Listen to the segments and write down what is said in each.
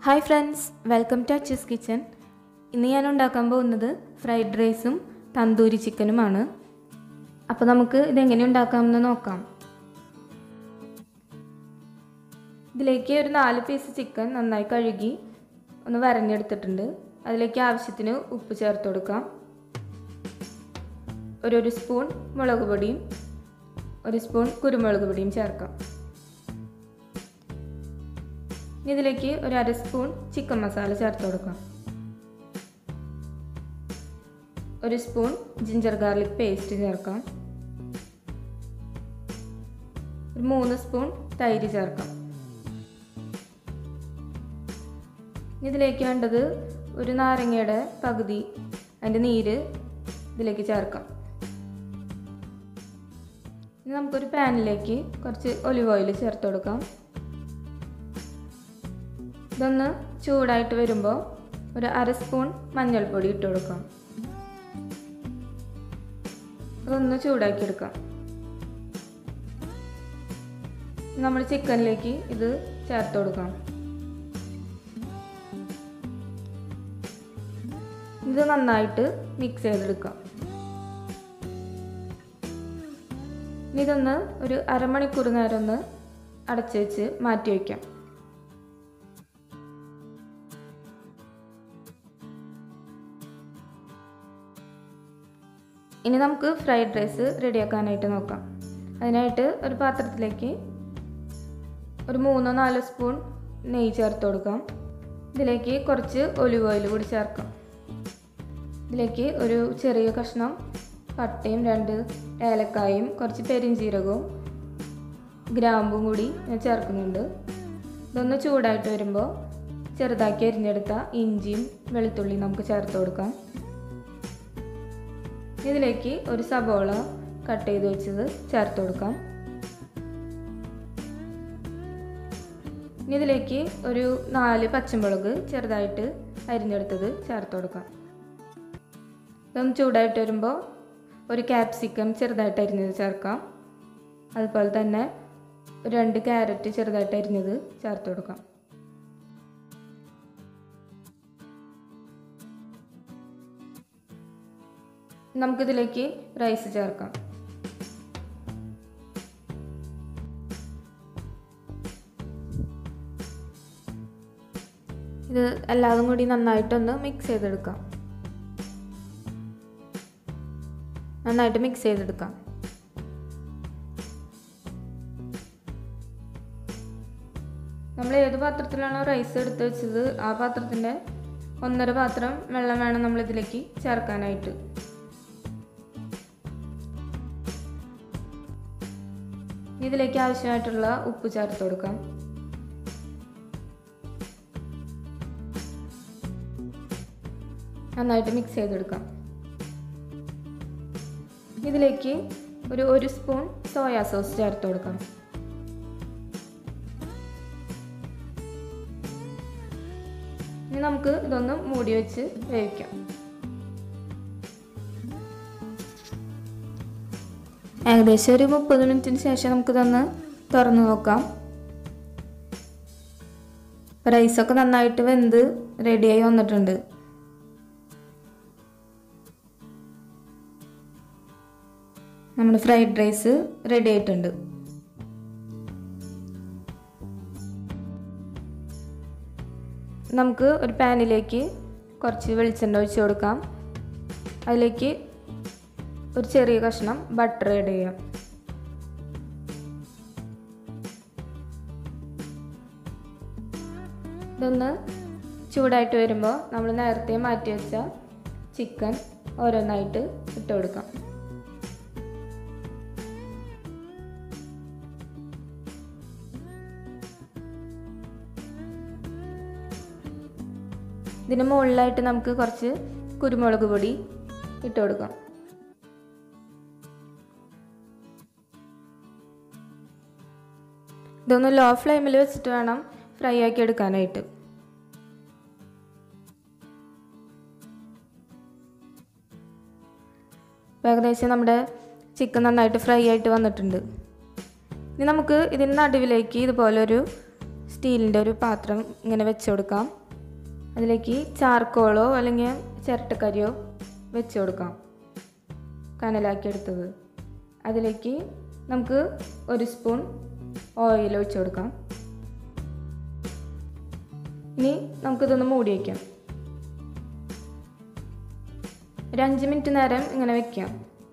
hi friends welcome to Achu's kitchen ഇന്ന് ഞാൻ ഉണ്ടാക്കാൻ പോകുന്നത് ഫ്രൈഡ് റൈസും തന്തൂരി ചിക്കനുമാണ് അപ്പോൾ നമുക്ക് ഇതെങ്ങനെ ഉണ്ടാക്കാമെന്ന് നോക്കാം ഇതിലേക്ക് ഒരു നാല് പീസ് ചിക്കൻ നന്നായി കഴുകി ഒന്ന് വരഞ്ഞെടുത്തിട്ടുണ്ട് അതിലേക്ക് ആവശ്യത്തിന് ഉപ്പ് ചേർത്ത് കൊടുക്കാം ഒരു ഒരു സ്പൂൺ മുളക് പൊടിയും ഒരു സ്പൂൺ കുരുമുളക് പൊടിയും ചേർക്കാം ഇനി ഇതിലേക്ക് ഒരു അര സ്പൂൺ ചിക്കൻ മസാല ചേർത്ത് കൊടുക്കാം ഒരു സ്പൂൺ ജിഞ്ചർ ഗാർലിക് പേസ്റ്റ് ചേർക്കാം ഒരു മൂന്ന് സ്പൂൺ തൈര് ചേർക്കാം ഇതിലേക്ക് വേണ്ടത് ഒരു നാരങ്ങയുടെ പകുതി അതിൻ്റെ നീര് ഇതിലേക്ക് ചേർക്കാം ഇനി നമുക്കൊരു പാനിലേക്ക് കുറച്ച് ഒലിവ് ഓയിൽ ചേർത്ത് കൊടുക്കാം ഇതൊന്ന് ചൂടായിട്ട് വരുമ്പോൾ ഒരു അര സ്പൂൺ മഞ്ഞൾപ്പൊടി ഇട്ട് കൊടുക്കാം അതൊന്ന് ചൂടാക്കി എടുക്കാം നമ്മൾ ചിക്കനിലേക്ക് ഇത് ചേർത്ത് കൊടുക്കാം ഇത് നന്നായിട്ട് മിക്സ് ചെയ്തെടുക്കാം ഇതൊന്ന് ഒരു അരമണിക്കൂർ നേരം ഒന്ന് അടച്ചു വെച്ച് മാറ്റി വയ്ക്കാം ഇനി നമുക്ക് ഫ്രൈഡ് റൈസ് റെഡിയാക്കാനായിട്ട് നോക്കാം അതിനായിട്ട് ഒരു പാത്രത്തിലേക്ക് ഒരു മൂന്നോ നാലോ സ്പൂൺ നെയ്യ് ചേർത്ത് കൊടുക്കാം ഇതിലേക്ക് കുറച്ച് ഒലിവ് ഓയിൽ കൂടി ചേർക്കാം ഇതിലേക്ക് ഒരു ചെറിയ കഷ്ണം പട്ടയും രണ്ട് ഏലക്കായും കുറച്ച് പെരിഞ്ചീരകവും ഗ്രാമ്പും കൂടി ഞാൻ ചേർക്കുന്നുണ്ട് ഇതൊന്ന് ചൂടായിട്ട് വരുമ്പോൾ ചെറുതാക്കി അരിഞ്ഞെടുത്ത ഇഞ്ചിയും വെളുത്തുള്ളിയും നമുക്ക് ചേർത്ത് കൊടുക്കാം ഇതിലേക്ക് ഒരു സബോള കട്ട് ചെയ്ത് വെച്ചത് ചേർത്ത് കൊടുക്കാം ഇനി ഇതിലേക്ക് ഒരു നാല് പച്ചമുളക് ചെറുതായിട്ട് അരിഞ്ഞെടുത്തത് ചേർത്ത് കൊടുക്കാം ഇതൊന്ന് ചൂടായിട്ട് വരുമ്പോൾ ഒരു ക്യാപ്സിക്കം ചെറുതായിട്ട് അരിഞ്ഞത് ചേർക്കാം അതുപോലെ തന്നെ രണ്ട് ക്യാരറ്റ് ചെറുതായിട്ട് അരിഞ്ഞത് ചേർത്ത് കൊടുക്കാം നമുക്കിതിലേക്ക് റൈസ് ചേർക്കാം ഇത് എല്ലാതും കൂടി നന്നായിട്ടൊന്ന് മിക്സ് ചെയ്തെടുക്കാം നന്നായിട്ട് മിക്സ് ചെയ്തെടുക്കാം നമ്മൾ ഏത് പാത്രത്തിലാണോ റൈസ് എടുത്ത് വെച്ചത് ആ പാത്രത്തിൻ്റെ ഒന്നര പാത്രം വെള്ളം വേണം നമ്മൾ ഇതിലേക്ക് ചേർക്കാനായിട്ട് ഇതിലേക്ക് ആവശ്യമായിട്ടുള്ള ഉപ്പ് ചേർത്ത് കൊടുക്കാം നന്നായിട്ട് മിക്സ് ചെയ്തെടുക്കാം ഇതിലേക്ക് ഒരു ഒരു സ്പൂൺ സോയാ സോസ് ചേർത്ത് കൊടുക്കാം ഇനി നമുക്ക് ഇതൊന്ന് മൂടി വെച്ച് വേവിക്കാം ഏകദേശം ഒരു മുപ്പത് മിനിറ്റിന് ശേഷം നമുക്കിതൊന്ന് തുറന്നു നോക്കാം റൈസൊക്കെ നന്നായിട്ട് വെന്ത് റെഡിയായി വന്നിട്ടുണ്ട് നമ്മുടെ ഫ്രൈഡ് റൈസ് റെഡി ആയിട്ടുണ്ട് നമുക്ക് ഒരു പാനിലേക്ക് കുറച്ച് വെളിച്ചെണ്ണ ഒഴിച്ച് കൊടുക്കാം അതിലേക്ക് ഒരു ചെറിയ കഷ്ണം ബട്ടർ ആഡ് ചെയ്യാം ഇതൊന്ന് ചൂടായിട്ട് വരുമ്പോൾ നമ്മൾ നേരത്തെ മാറ്റി വെച്ച ചിക്കൻ ഓരോന്നായിട്ട് ഇട്ട് കൊടുക്കാം ഇതിന് മുകളിലായിട്ട് നമുക്ക് കുറച്ച് കുരുമുളക് പൊടി ഇട്ട് കൊടുക്കാം ഇതൊന്ന് ലോ ഫ്ലെയിമിൽ വെച്ചിട്ട് വേണം ഫ്രൈ ആക്കി എടുക്കാനായിട്ട് ഏകദേശം നമ്മുടെ ചിക്കൻ നന്നായിട്ട് ഫ്രൈ ആയിട്ട് വന്നിട്ടുണ്ട് ഇനി നമുക്ക് ഇതിന് നടുവിലേക്ക് ഇതുപോലെ ഒരു സ്റ്റീലിൻ്റെ ഒരു പാത്രം ഇങ്ങനെ വെച്ച് കൊടുക്കാം അതിലേക്ക് ചാർക്കോളോ അല്ലെങ്കിൽ ചിരട്ടക്കരിയോ വെച്ച് കൊടുക്കാം കനലാക്കി എടുത്തത് അതിലേക്ക് നമുക്ക് ഒരു സ്പൂൺ ഓയിൽ ഒഴിച്ച് കൊടുക്കാം ഇനി നമുക്കിതൊന്ന് മൂടി വയ്ക്കാം ഒരു അഞ്ച് മിനിറ്റ് നേരം ഇങ്ങനെ വെക്കാം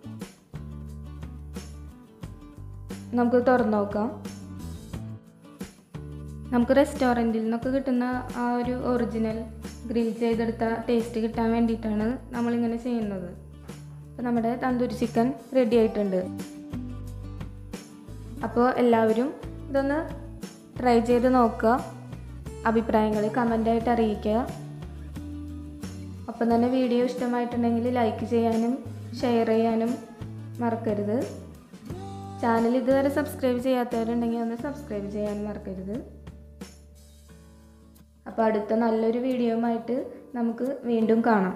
നമുക്ക് തുറന്നു നോക്കാം നമുക്ക് റെസ്റ്റോറൻറ്റിൽ നിന്നൊക്കെ കിട്ടുന്ന ആ ഒരു ഒറിജിനൽ ഗ്രിൽ ചെയ്തെടുത്ത ടേസ്റ്റ് കിട്ടാൻ വേണ്ടിയിട്ടാണ് നമ്മളിങ്ങനെ ചെയ്യുന്നത് അപ്പോൾ നമ്മുടെ തന്തൂരി ചിക്കൻ റെഡി ആയിട്ടുണ്ട് അപ്പോൾ എല്ലാവരും ഇതൊന്ന് ട്രൈ ചെയ്ത് നോക്കുക അഭിപ്രായങ്ങൾ കമൻ്റായിട്ട് അറിയിക്കുക ഒപ്പം തന്നെ വീഡിയോ ഇഷ്ടമായിട്ടുണ്ടെങ്കിൽ ലൈക്ക് ചെയ്യാനും ഷെയർ ചെയ്യാനും മറക്കരുത് ചാനൽ ഇതുവരെ സബ്സ്ക്രൈബ് ചെയ്യാത്തവരുണ്ടെങ്കിൽ ഒന്ന് സബ്സ്ക്രൈബ് ചെയ്യാനും മറക്കരുത് അപ്പോൾ അടുത്ത നല്ലൊരു വീഡിയോയുമായിട്ട് നമുക്ക് വീണ്ടും കാണാം